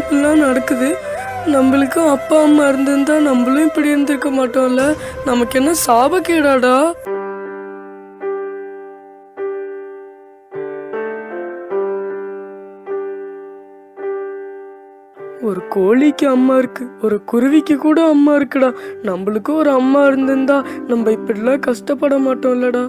இப்படிலாம் நடக்குது நம்மளுக்கும் அப்பா அம்மா இருந்திருந்தா நம்மளும் இப்படி இருந்திருக்க மாட்டோம்ல நமக்கு என்ன சாபக்கேடாடா ஒரு கோழிக்கு அம்மா இருக்கு ஒரு குருவிக்கு கூட அம்மா இருக்குடா நம்மளுக்கும் ஒரு அம்மா இருந்திருந்தா நம்ம இப்படிலாம் கஷ்டப்பட மாட்டோம்லடா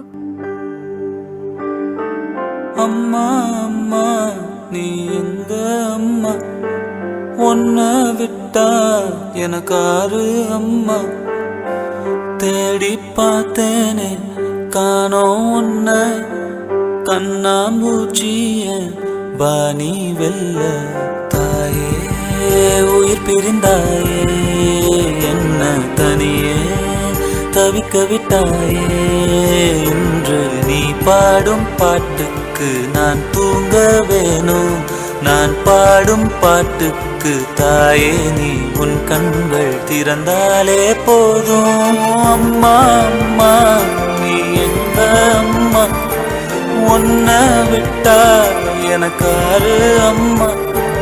அம்மா அம்மா நீ எங்க அம்மா உன்ன விட்டா எனக்கு ஆறு அம்மா தேடி பார்த்தேனே காணோம் உன்ன கண்ணாம்பூச்சிய பாணி வெல்ல தாயே உயிர் பிரிந்தாயே என்ன தனியே தவிக்க விட்டாயே இன்று நீ பாடும் பாட்டுக்கு நான் தூங்க வேணும் நான் பாடும் பாட்டுக்கு தாயே நீ உன் கண்கள் திறந்தாலே போதும் அம்மா அம்மா நீ எங்க அம்மா உன்ன விட்டா எனக்கு ஆறு அம்மா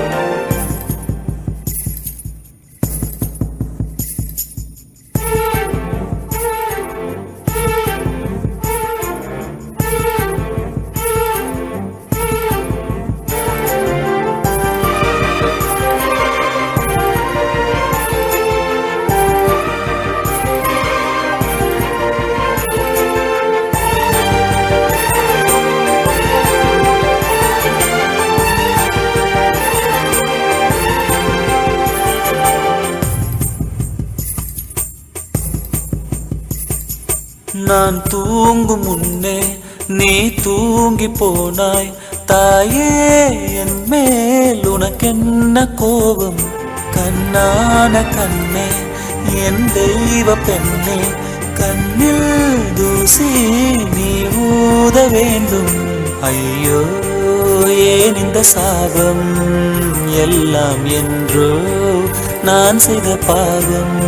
நான் தூங்கும் முன்னே நீ தூங்கி போனாய் தாயே என் மேல் உனக்கென்ன கோபம் கண்ணான கண்ணே என் தெய்வ பெண்ணே கண்ணில் தூசி நீ ஊத வேண்டும் ஐயோ ஏன் இந்த சாபம் எல்லாம் என்றோ நான் செய்த பாவம்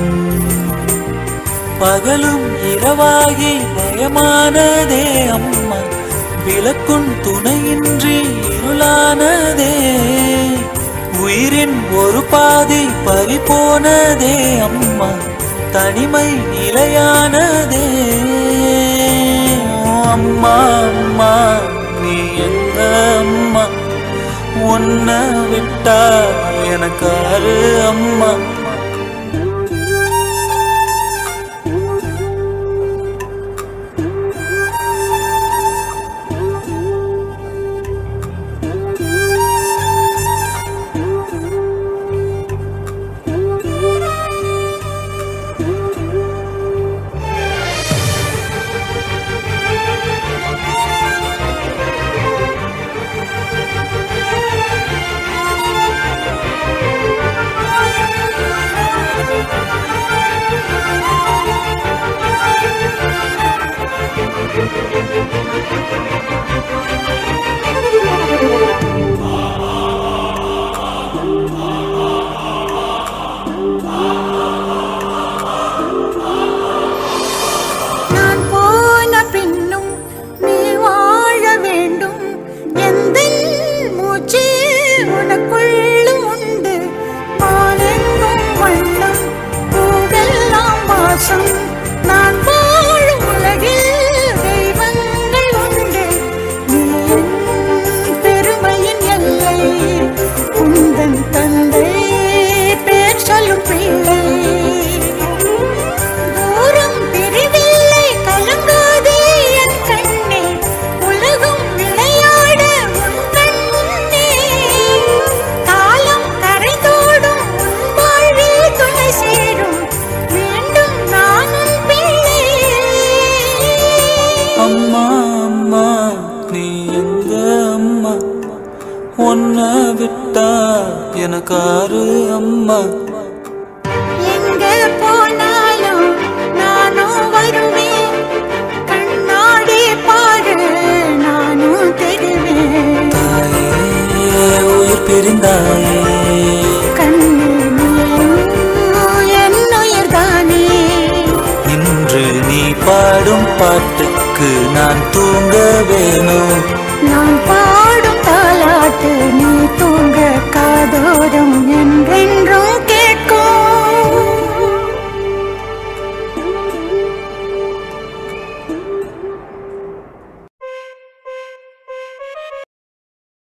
பகலும் இரவாகி பயமானதே அம்மா விளக்குன் துணையின்றி இருளானதே உயிரின் ஒரு பாதி பறி போனதே அம்மா தனிமை நிலையானதே ஓ அம்மா அம்மா நீ எங்க அம்மா உன்னை விட்டா எனக்கு ஆறு அம்மா நான் போன பின்னும் நீ வாழ வேண்டும் எந்த மூச்சு உனக்குள்ளும் உண்டு வானெங்கும் வண்ணம் பூவெல்லாம் வாசம் நான் வாழும் உலகில் தெய்வங்கள் உண்டு நீ என் பெருமையின் எல்லை உந்தன் தந்தை பேர் சொல்லும் பிள்ளை தூரம் பிரிவில்லை கலங்காதே என் கண்ணே உலகம் விளையாட உன் கண் முன்னே காலம் கரைதோடும் உன் வாழ்வில் துணை சேரும் மீண்டும் நான் உன் பிள்ளை அம்மா அம்மா நீ எங்க அம்மா உன்னை விட்டா எனக்கு ஆறு அம்மா எங்க போனாலும் நானும் வருவேன் கண்ணாடி பாரு நானும் தெரிவேன் தாயே உயிர் பிரிந்தாயே கண்ணு நீயும் என் உயிர்தானே இன்று நீ பாடும் பாட்டுக்கு நான் தூங்க வேணும் நான் பாடும் தாலாட்டு நீ தூங்க காதல் போதும் என்றென்றோ